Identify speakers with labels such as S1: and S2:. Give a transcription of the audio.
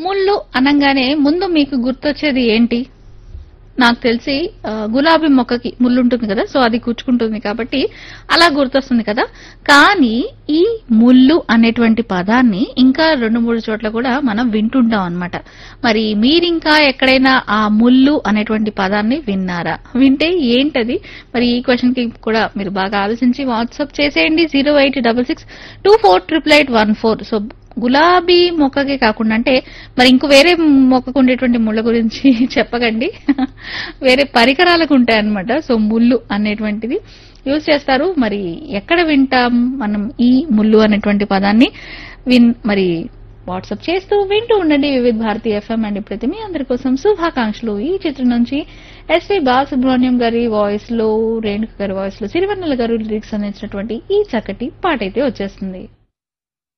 S1: ముళ్ళు అనంగానే ముందు మీకు గుర్తొచ్చేది ఏంటి నాకు తెలిసి ఆ, గులాబీ మొక్కకి ముళ్ళు ఉంటుంది కదా సో అది కూర్చుకుంటుంది కాబట్టి అలా గుర్తొస్తుంది కదా కానీ ఈ ముళ్ళు అనేటువంటి పదాన్ని ఇంకా రెండు మూడు చోట్ల కూడా మనం వింటుంటాం అన్నమాట మరి మీరింకా ఎక్కడైనా ఆ ముళ్ళు అనేటువంటి పదాన్ని విన్నారా వింటే ఏంటది మరి ఈ క్వశ్చన్ కి కూడా మీరు బాగా ఆలోచించి వాట్సాప్ చేసేయండి zero eight double six two four triple eight one four so గులాబీ మొక్కకి కాకుండా అంటే మరి ఇంకో వేరే మొక్కకు ఉండేటువంటి ముళ్ళ గురించి చెప్పకండి వేరే పరికరాలకు ఉంటాయన్నమాట సో ముళ్ళు అనేటువంటిది యూజ్ చేస్తారు మరి ఎక్కడ వింటాం మనం ఈ ముళ్ళు అనేటువంటి పదాన్ని విన్ మరి వాట్సాప్ చేస్తూ వింటూ ఉండండి వివిధ భారతి ఎఫ్ఎం అండ్ ఇప్పుడైతే మీ అందరి కోసం శుభాకాంక్షలు ఈ చిత్రం నుంచి ఎస్వి బాలసుబ్రహ్మణ్యం గారి వాయిస్ లో రేణుక గారి వాయిస్ లో సిరివన్నెల గారు లిరిక్స్ అందించినటువంటి ఈ చక్కటి పాట అయితే వచ్చేస్తుంది